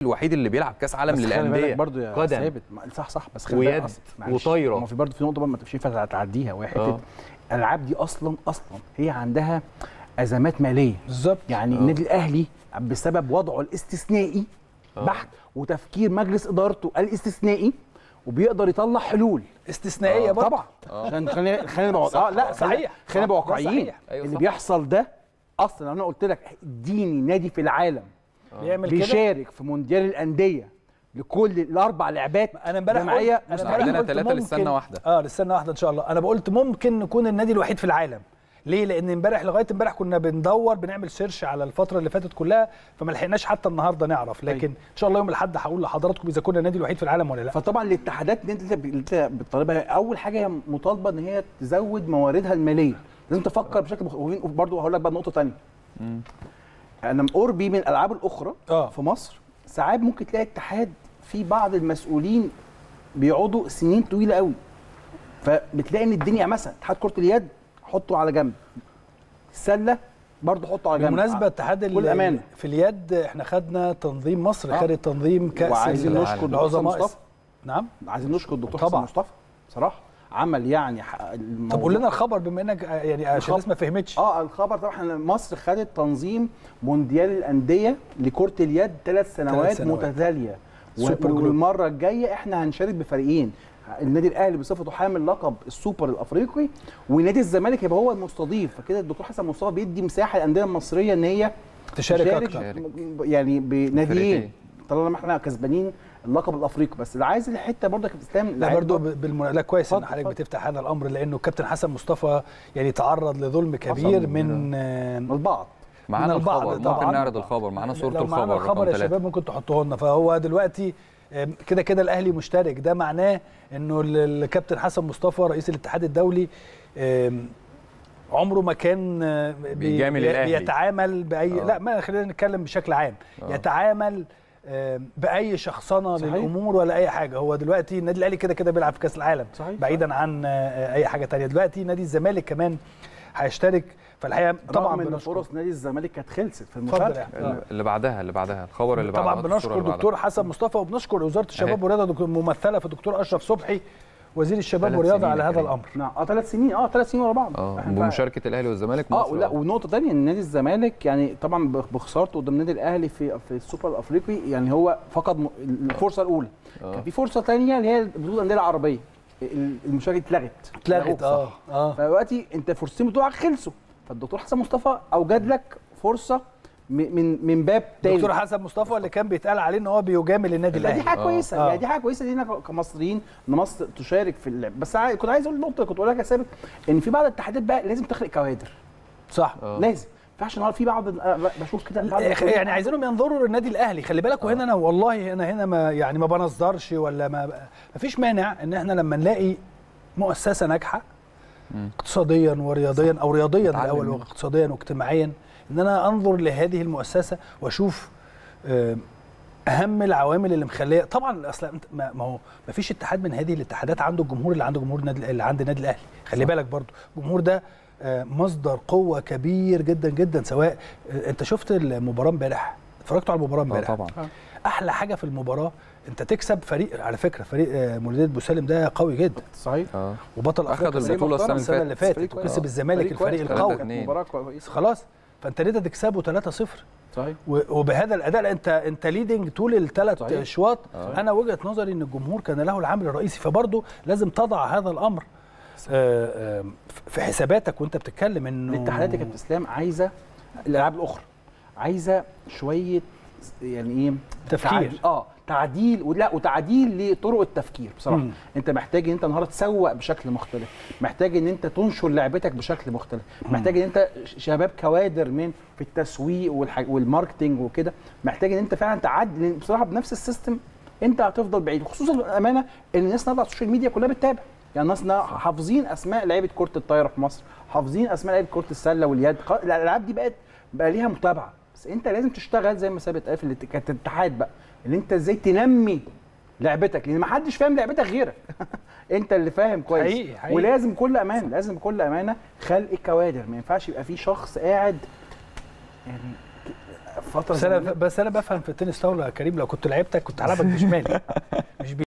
الوحيد اللي بيلعب كاس عالم بس خلي بالك للانديه برضه يا قدم ثابت ما- صح صح بس خلي بالك ويد أصل- معلش، وطايرة. ما في برضه في نقطه بقى ما تمشي ينفع تعديها وهي حته آه. الالعاب دي اصلا اصلا هي عندها ازمات ماليه بالظبط يعني آه. النادي الاهلي بسبب وضعه الاستثنائي آه. بحت وتفكير مجلس ادارته الاستثنائي وبيقدر يطلع حلول استثنائيه آه، برضه طبعا عشان خلينا خلينا نبقى صح. اه لا صحيح. خلينا نبقى صح. ده واقعيين صحيح. أيوة اللي صح. بيحصل ده اصلا انا قلت لك اديني نادي في العالم بيعمل كده بيشارك في مونديال الانديه لكل الاربع لعبات انا امبارح جماعيه قلت- انا مستحيل. امبارح عندنا قلت ثلاثة ممكن- للسنة واحدة. اه للسنه واحده ان شاء الله انا قلت ممكن نكون النادي الوحيد في العالم ليه لان امبارح لغايه امبارح كنا بندور بنعمل سيرش على الفتره اللي فاتت كلها فما لحقناش حتى النهارده نعرف لكن ان شاء الله يوم الاحد هقول لحضراتكم اذا كنا النادي الوحيد في العالم ولا لا فطبعا الاتحادات اللي انت اللي انت بتطالبها اول حاجه هي مطالبه ان هي تزود مواردها الماليه لازم تفكر بشكل مخ... وبرضه هقول لك بقى نقطه ثانيه انا قربي من الالعاب الاخرى آه. في مصر ساعات ممكن تلاقي اتحاد في بعض المسؤولين بيقعدوا سنين طويله قوي فبتلاقي ان الدنيا مثلا اتحاد كره اليد حطه على جنب السله برضه حطه على جنب بالمناسبه اتحاد ال- كل أمانة. في اليد احنا خدنا تنظيم مصر آه. خد تنظيم كاس وعايزين ال- نشكر دكتور العظماء مصطفى. نعم عايزين نشكر الدكتور طبعاً. حسن مصطفى صراحه عمل يعني ح- طب الموضوع- قول لنا الخبر بما انك آه، يعني عشان الخبر- الناس ما فهمتش اه الخبر طبعا احنا مصر خدت تنظيم مونديال الانديه لكره اليد ثلاث سنوات, سنوات. متتاليه و- سوبر جروب. والمره الجايه احنا هنشارك بفريقين النادي الاهلي بصفته حامل لقب السوبر الافريقي ونادي الزمالك يبقى هو المستضيف فكده الدكتور حسن مصطفى بيدي مساحه للانديه المصريه ان هي تشارك تشارك اكتر م- يعني بناديين فرقتين. طالما احنا كسبانين اللقب الافريقي بس اللي عايز الحته برضه يا كابتن اسلام لا لعيب برضو برضه- بالمنا... لا كويس ان اتفضل، حضرتك اتفضل. بتفتح هذا الامر لانه الكابتن حسن مصطفى يعني تعرض لظلم كبير حصل من آه، البعض معانا من البعض الخبر طبعاً. ممكن نعرض الخبر معانا صوره لو معانا الخبر الخبر رقم يا ثلاثة. شباب ممكن تحطوه لنا فهو دلوقتي آم، كده كده الاهلي مشترك ده معناه انه ال- الكابتن حسن مصطفى رئيس الاتحاد الدولي آم، عمره ما كان آه، بي- بيجامل بي- الأهلي. بيتعامل باي آه. لا ما خلينا نتكلم بشكل عام آه. يتعامل آم، باي شخصنه صحيح. للامور ولا اي حاجه هو دلوقتي النادي الاهلي كده كده بيلعب في كاس العالم صحيح. بعيدا عن آه، اي حاجه تانية دلوقتي نادي الزمالك كمان هيشترك فالحقيقه طبعا رغم ان بنشكر فرص نادي الزمالك كانت خلصت في اتفضل المفاجاه يا أحمد. اللي بعدها اللي بعدها الخبر اللي بعدها طبعا الصورة بنشكر اللي بعدها. دكتور حسن مصطفى وبنشكر وزاره الشباب أهي. والرياضه دكتور ممثله في الدكتور اشرف صبحي وزير الشباب ثلاث والرياضه سنين على يا هذا كريم. الامر نعم اه ثلاث سنين اه ثلاث سنين ورا بعض اه إحنا بمشاركه الاهلي والزمالك اه مصر لا ونقطه ثانيه ان نادي الزمالك يعني طبعا بخ- بخسارته قدام النادي الاهلي في في السوبر الافريقي يعني هو فقد م- الفرصه الاولى آه. كان في فرصه ثانيه اللي هي بطوله الانديه العربيه ال- المشاركه اتلغت اتلغت اه اه فدلوقتي انت فرصتين بتوعك خلصوا فالدكتور حسن مصطفى اوجد لك فرصه م- من من باب تاني دكتور حسن مصطفى اللي كان بيتقال عليه ان هو بيجامل النادي لا دي الاهلي حاجه آه. كويسه آه. يعني دي حاجه كويسه لينا كمصريين ان مصر تشارك في اللعب بس عاي- كنت عايز اقول نقطه كنت اقول لك يا ثابت ان في بعض الاتحادات بقى لازم تخلق كوادر صح آه. لازم ما ينفعش النهارده في بعض أنا بشوف كده بعض يعني عايزينهم ينظروا للنادي الاهلي خلي بالك وهنا انا والله انا هنا ما يعني ما بنظرش ولا ما ما فيش مانع ان احنا لما نلاقي مؤسسه ناجحه مم. اقتصاديا ورياضيا او رياضيا نتعلم الاول منها. واقتصاديا واجتماعيا ان انا انظر لهذه المؤسسه واشوف آه، اهم العوامل اللي مخليه طبعا اصلا انت- ما ما هو ما فيش اتحاد من هذه الاتحادات عنده الجمهور اللي عنده جمهور النادي اللي عند النادي الاهلي خلي بالك برضو الجمهور ده آه، مصدر قوه كبير جدا جدا سواء آه، انت شفت المباراه امبارح اتفرجتوا على المباراه اه امبارح طبعا احلى حاجه في المباراه انت تكسب فريق على فكره فريق آه، مولوديه بوسالم ده قوي جدا صحيح اه وبطل أخد افريقيا البطولة السنة اللي السنه اللي فاتت. فاتت فريق وكسب كويس. الزمالك الفريق كويس. القوي اتنين. مباراه كويسه خلاص فانت ليه تكسبه 3-0 صحيح و- وبهذا الاداء لا، انت انت ليدنج طول الثلاث صحيح. اشواط آه. انا وجهه نظري ان الجمهور كان له العامل الرئيسي فبرضه لازم تضع هذا الامر آه، آه، في حساباتك وانت بتتكلم انه الاتحادات يا كابتن اسلام عايزه الالعاب الاخرى عايزه شويه يعني ايه تفكير. تعديل اه تعديل ولا وتعديل لطرق التفكير بصراحه مم. انت محتاج ان انت النهارده تسوق بشكل مختلف محتاج ان انت تنشر لعبتك بشكل مختلف محتاج ان انت ش- شباب كوادر من في التسويق والح... والماركتنج وكده محتاج ان انت فعلا تعدل لأن بصراحه بنفس السيستم انت هتفضل بعيد خصوصا الامانه ان الناس النهارده على السوشيال ميديا كلها بتتابع يعني الناس نا- حافظين اسماء لعيبه كره الطايره في مصر حافظين اسماء لعيبه كره السله واليد ق- الالعاب دي بقت بقى ليها متابعه بس انت لازم تشتغل زي ما ثابت قال في الات- كاتحاد بقى ان انت ازاي تنمي لعبتك لان ما حدش فاهم لعبتك غيرك انت اللي فاهم كويس حقيقي- حقيقي. ولازم بكل امان لازم بكل امانه خلق كوادر ما ينفعش يبقى في شخص قاعد يعني فتره بس انا زمنية. بس انا بفهم في التنس طاوله يا كريم لو كنت لعبتك كنت هلعبك بشمالي مش